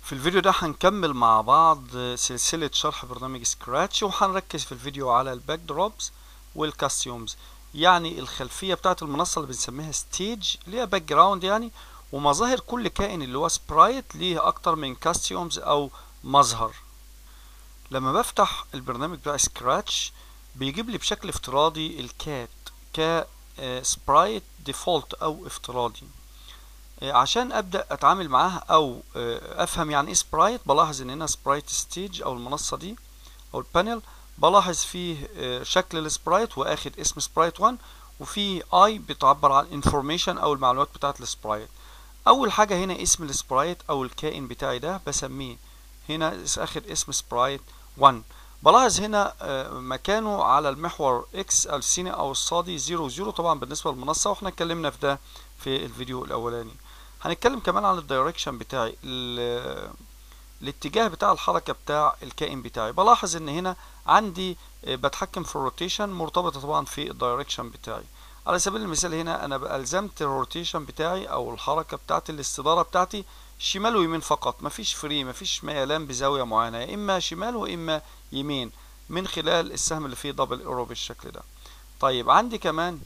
في الفيديو ده هنكمل مع بعض سلسلة شرح برنامج سكراتش وهنركز في الفيديو على الباك دروبز والكاستيومز يعني الخلفية بتاعت المنصة اللي بنسميها ستيج اللي هي باك جراوند يعني ومظاهر كل كائن اللي هو سبرايت ليه أكتر من كاستيومز أو مظهر لما بفتح البرنامج بتاع سكراتش بيجيب لي بشكل افتراضي الكات ك سبرايت ديفولت أو افتراضي عشان ابدا اتعامل معاها او افهم يعني ايه سبرايت بلاحظ ان هنا سبرايت ستيج او المنصه دي او البانل بلاحظ فيه شكل السبرايت واخد اسم سبرايت 1 وفي اي بتعبر عن انفورميشن او المعلومات بتاعه السبرايت اول حاجه هنا اسم السبرايت او الكائن بتاعي ده بسميه هنا اخد اسم سبرايت 1 بلاحظ هنا مكانه على المحور اكس السيني او الصادي 0 0 طبعا بالنسبه للمنصه واحنا اتكلمنا في ده في الفيديو الاولاني هنتكلم كمان عن الدايركشن بتاعي الاتجاه بتاع الحركه بتاع الكائن بتاعي بلاحظ ان هنا عندي بتحكم في الروتيشن مرتبطه طبعا في الدايركشن بتاعي على سبيل المثال هنا انا الزمت الروتيشن بتاعي او الحركه بتاعتي الاستداره بتاعتي شمال ويمين فقط مفيش فري مفيش ميلان بزاويه معينه يا اما شمال واما يمين من خلال السهم اللي فيه دبل ايرو بالشكل ده طيب عندي كمان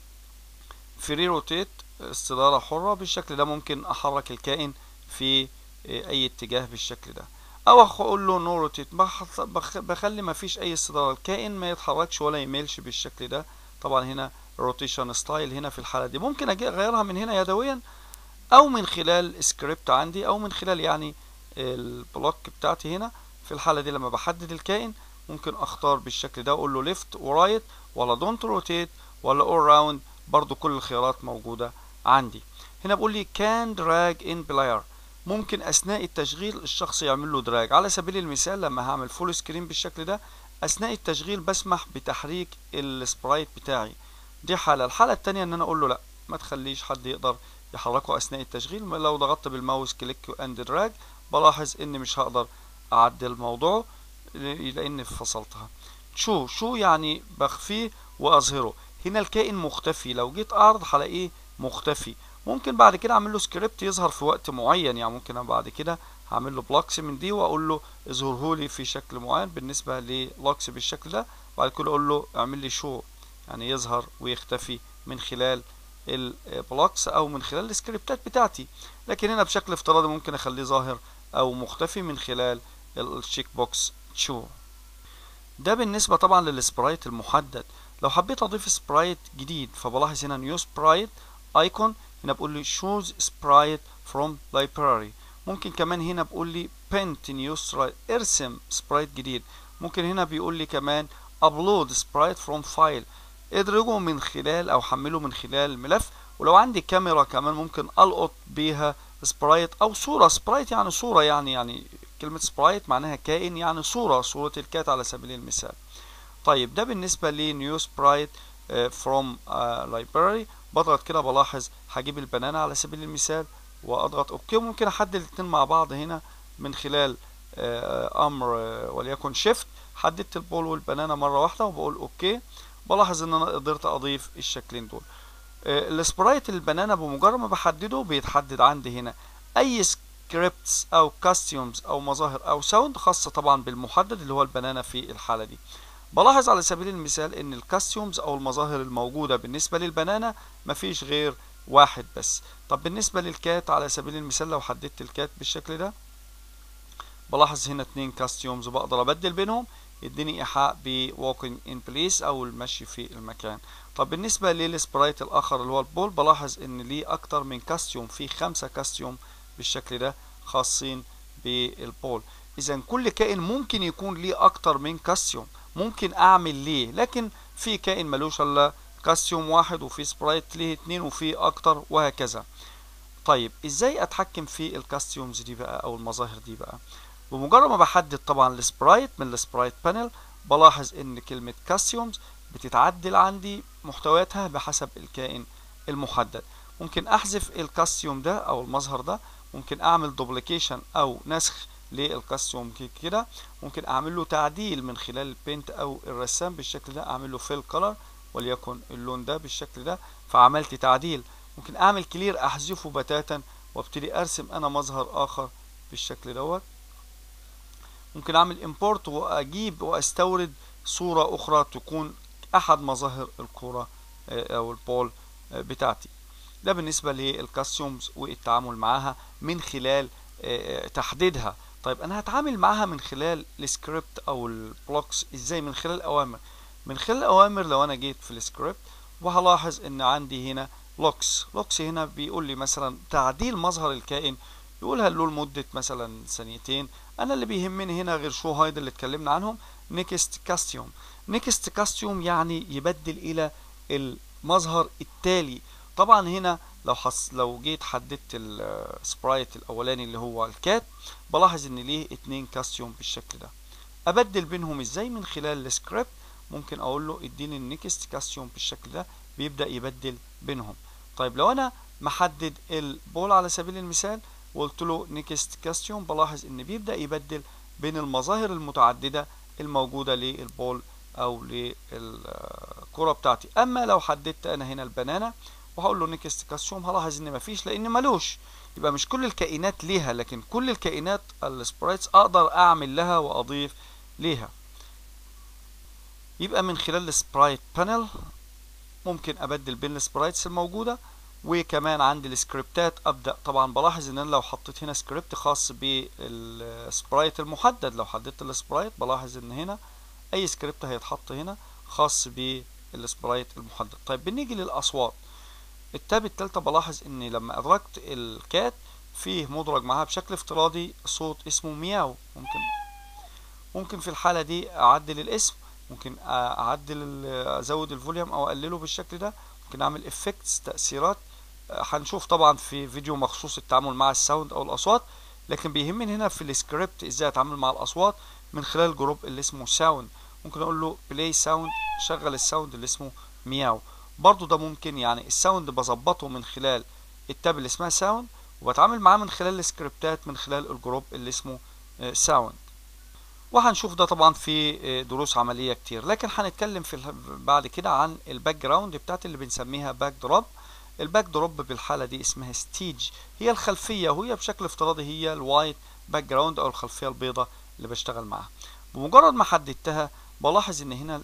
فري روتيت استدارة حرة بالشكل ده ممكن أحرك الكائن في أي اتجاه بالشكل ده أو أقول له نو روتيت بخلي ما فيش أي استدارة الكائن ما يتحركش ولا يميلش بالشكل ده طبعا هنا روتيشن ستايل هنا في الحالة دي ممكن أجي أغيرها من هنا يدويا أو من خلال سكريبت عندي أو من خلال يعني البلوك بتاعتي هنا في الحالة دي لما بحدد الكائن ممكن أختار بالشكل ده أقول له ليفت ورايت ولا دونت روتيت ولا أول راوند برضو كل الخيارات موجودة عندي هنا بقول لي كان دراج ان بلاير ممكن اثناء التشغيل الشخص يعمل له دراج على سبيل المثال لما هعمل فول سكرين بالشكل ده اثناء التشغيل بسمح بتحريك السبرايت بتاعي دي حالة الحالة التانية ان انا اقول له لا ما تخليش حد يقدر يحركه اثناء التشغيل لو ضغطت بالماوس كليك اند دراج بلاحظ ان مش هقدر اعدل موضوعه لان فصلتها شو شو يعني بخفيه واظهره هنا الكائن مختفي لو جيت اعرض هلاقيه مختفي ممكن بعد كده اعمل له سكريبت يظهر في وقت معين يعني ممكن بعد كده هعمل له بلوكس من دي واقول له اظهره لي في شكل معين بالنسبه للوكس بالشكل ده بعد كده اقول له اعمل لي شو يعني يظهر ويختفي من خلال البلوكس او من خلال السكريبتات بتاعتي لكن هنا بشكل افتراضي ممكن اخليه ظاهر او مختفي من خلال الشيك بوكس شو ده بالنسبه طبعا للسبرايت المحدد لو حبيت اضيف سبرايت جديد فبلاحظ هنا نيو سبرايت ايكون هنا بقول لي choose sprite from library ممكن كمان هنا بقول لي paint new sprite ارسم سبرايت جديد ممكن هنا بيقول لي كمان upload sprite from file ادرجه من خلال او حمله من خلال ملف ولو عندي كاميرا كمان ممكن القط بيها سبرايت او صورة سبرايت يعني صورة يعني يعني كلمة سبرايت معناها كائن يعني صورة صورة الكات على سبيل المثال طيب ده بالنسبة لنيو سبرايت فروم لايبراري بضغط كده بلاحظ هجيب البنانة على سبيل المثال واضغط اوكي ممكن احدد الاتنين مع بعض هنا من خلال امر وليكن شيفت حددت البول والبنانة مرة واحدة وبقول اوكي بلاحظ ان انا قدرت اضيف الشكلين دول السبرايت البنانة بمجرد ما بحدده بيتحدد عندي هنا اي سكريبتس او كاستيومز او مظاهر او ساوند خاصة طبعا بالمحدد اللي هو البنانة في الحالة دي بلاحظ على سبيل المثال ان الكاستيومز او المظاهر الموجودة بالنسبة للبنانة مفيش غير واحد بس طب بالنسبة للكات على سبيل المثال لو حددت الكات بالشكل ده بلاحظ هنا اتنين كاستيومز بقدر ابدل بينهم يديني ايحاء ب walking in place او المشي في المكان طب بالنسبة للسبرايت الاخر اللي هو البول بلاحظ ان ليه اكتر من كاستيوم في خمسة كاستيوم بالشكل ده خاصين بالبول اذا كل كائن ممكن يكون ليه اكتر من كاستيوم ممكن اعمل ليه لكن في كائن ملوش الا كاستيوم واحد وفي سبرايت ليه اتنين وفي اكتر وهكذا طيب ازاي اتحكم في الكاستيومز دي بقى او المظاهر دي بقى بمجرد ما بحدد طبعا السبرايت من السبرايت بانل بلاحظ ان كلمة كاستيومز بتتعدل عندي محتوياتها بحسب الكائن المحدد ممكن احذف الكاستيوم ده او المظهر ده ممكن اعمل دوبليكيشن او نسخ للكاستيوم كده ممكن اعمل له تعديل من خلال البينت او الرسام بالشكل ده اعمل له فيل كلر وليكن اللون ده بالشكل ده فعملت تعديل ممكن اعمل كلير احذفه بتاتا وابتدي ارسم انا مظهر اخر بالشكل دوت ممكن اعمل امبورت واجيب واستورد صورة اخرى تكون احد مظاهر الكرة او البول بتاعتي ده بالنسبة للكاستيومز والتعامل معاها من خلال تحديدها طيب انا هتعامل معاها من خلال السكريبت او البلوكس ازاي من خلال اوامر من خلال الاوامر لو انا جيت في السكريبت وهلاحظ ان عندي هنا لوكس لوكس هنا بيقول لي مثلا تعديل مظهر الكائن يقولها له لمدة مثلا ثانيتين انا اللي بيهمني هنا غير شو هايد اللي اتكلمنا عنهم نيكست كاستيوم نيكست كاستيوم يعني يبدل الى المظهر التالي طبعا هنا لو حص... لو جيت حددت السبرايت الاولاني اللي هو الكات بلاحظ ان ليه اتنين كاستيوم بالشكل ده ابدل بينهم ازاي من خلال السكريبت ممكن اقول له اديني النيكست كاستيوم بالشكل ده بيبدا يبدل بينهم طيب لو انا محدد البول على سبيل المثال وقلت له نيكست كاستيوم بلاحظ ان بيبدا يبدل بين المظاهر المتعدده الموجوده للبول او للكره بتاعتي اما لو حددت انا هنا البنانه وهقول له نيكست كاستيوم هلاحظ ان مفيش لان ملوش يبقى مش كل الكائنات ليها لكن كل الكائنات السبرايتس اقدر اعمل لها واضيف ليها يبقى من خلال السبرايت بانل ممكن ابدل بين السبرايتس الموجوده وكمان عندي السكريبتات ابدا طبعا بلاحظ ان انا لو حطيت هنا سكريبت خاص بالسبرايت المحدد لو حددت السبرايت بلاحظ ان هنا اي سكريبت هيتحط هنا خاص بالسبرايت المحدد طيب بنيجي للاصوات التاب التالتة بلاحظ ان لما ادركت الكات فيه مدرج معاها بشكل افتراضي صوت اسمه مياو ممكن ممكن في الحالة دي اعدل الاسم ممكن اعدل ازود الفوليوم او اقلله بالشكل ده ممكن اعمل افكتس تأثيرات هنشوف طبعا في فيديو مخصوص التعامل مع الساوند او الاصوات لكن بيهمني هنا في السكريبت ازاي اتعامل مع الاصوات من خلال الجروب اللي اسمه ساوند ممكن اقول له بلاي ساوند شغل الساوند اللي اسمه مياو برضو ده ممكن يعني الساوند بظبطه من خلال التاب اللي اسمها ساوند وبتعامل معاه من خلال السكريبتات من خلال الجروب اللي اسمه ساوند وهنشوف ده طبعا في دروس عملية كتير لكن هنتكلم في بعد كده عن الباك جراوند بتاعت اللي بنسميها باك دروب الباك دروب بالحالة دي اسمها ستيج هي الخلفية وهي بشكل افتراضي هي الوايت باك جراوند او الخلفية البيضاء اللي بشتغل معاها بمجرد ما حددتها بلاحظ ان هنا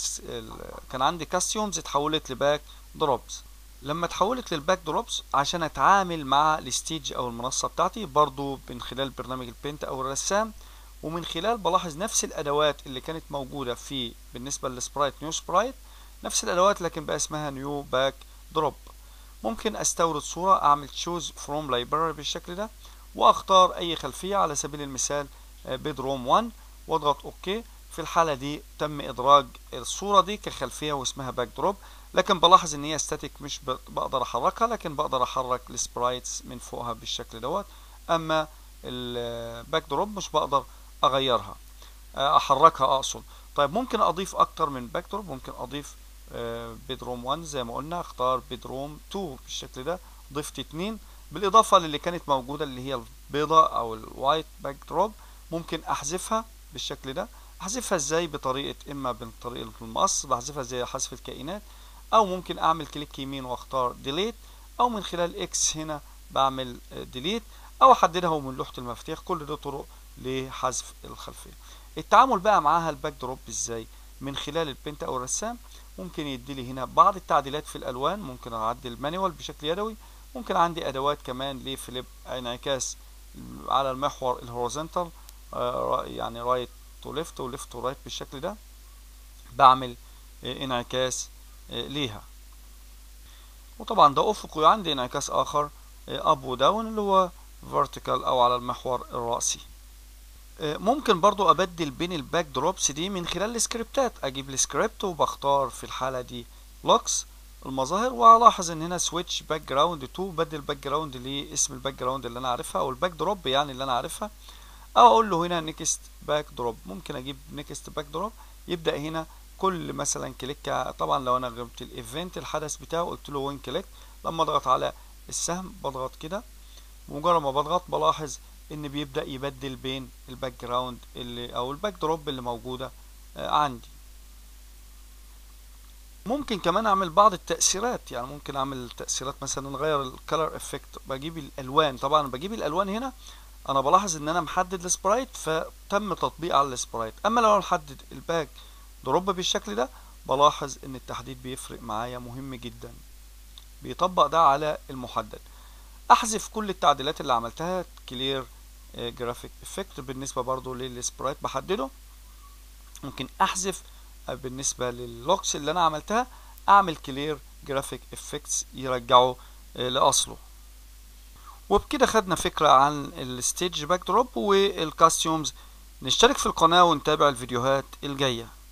كان عندي كاستيومز اتحولت لباك دروبز لما اتحولت للباك دروبز عشان اتعامل مع الستيج او المنصة بتاعتي برضو من خلال برنامج البينت او الرسام ومن خلال بلاحظ نفس الادوات اللي كانت موجودة في بالنسبة للسبرايت نيو سبرايت نفس الادوات لكن بقى اسمها نيو باك دروب ممكن استورد صورة اعمل تشوز فروم لايبراري بالشكل ده واختار اي خلفية على سبيل المثال بيدروم 1 واضغط اوكي في الحالة دي تم ادراج الصورة دي كخلفية واسمها باك دروب لكن بلاحظ ان هي ستاتيك مش بقدر احركها لكن بقدر احرك السبرايتس من فوقها بالشكل دوت اما الباك دروب مش بقدر اغيرها احركها اقصد طيب ممكن اضيف اكتر من باك دروب ممكن اضيف بيدروم 1 زي ما قلنا اختار بيدروم 2 بالشكل ده ضفت اتنين بالاضافة للي كانت موجودة اللي هي البيضة او الوايت باك دروب ممكن احذفها بالشكل ده احذفها ازاي بطريقة اما بطريقة المقص بحذفها زي حذف الكائنات او ممكن اعمل كليك يمين واختار ديليت او من خلال اكس هنا بعمل ديليت او احددها من لوحة المفاتيح كل ده طرق لحذف الخلفية التعامل بقى معاها الباك دروب ازاي من خلال البنت او الرسام ممكن يديلي هنا بعض التعديلات في الالوان ممكن اعدل المانيوال بشكل يدوي ممكن عندي ادوات كمان لفليب انعكاس على المحور الهوريزونتال يعني رايت تو ليفت وليفت تو رايت بالشكل ده بعمل انعكاس ليها وطبعا ده افقي عندي انعكاس اخر اب وداون اللي هو فيرتيكال او على المحور الرأسي ممكن برضو ابدل بين الباك دروبس دي من خلال السكريبتات اجيب السكريبت وبختار في الحالة دي لوكس المظاهر وهلاحظ ان هنا سويتش باك جراوند تو بدل باك جراوند لاسم الباك جراوند اللي انا عارفها او الباك دروب يعني اللي انا عارفها او اقول له هنا نيكست باك دروب ممكن اجيب نيكست باك دروب يبدا هنا كل مثلا كليك طبعا لو انا جبت الايفنت الحدث بتاعه قلت له وين كليك لما اضغط على السهم بضغط كده مجرد ما بضغط بلاحظ ان بيبدا يبدل بين الباك جراوند اللي او الباك دروب اللي موجوده عندي ممكن كمان اعمل بعض التاثيرات يعني ممكن اعمل تاثيرات مثلا نغير الكالر افكت بجيب الالوان طبعا بجيب الالوان هنا انا بلاحظ ان انا محدد السبرايت فتم تطبيق على السبرايت اما لو انا محدد الباك دروب بالشكل ده بلاحظ ان التحديد بيفرق معايا مهم جدا بيطبق ده على المحدد احذف كل التعديلات اللي عملتها كلير جرافيك افكت بالنسبه برضو للسبرايت بحدده ممكن احذف بالنسبه للوكس اللي انا عملتها اعمل كلير جرافيك افكتس يرجعه لاصله وبكده خدنا فكرة عن الستيج باك دروب والكاستيومز نشترك في القناة ونتابع الفيديوهات الجاية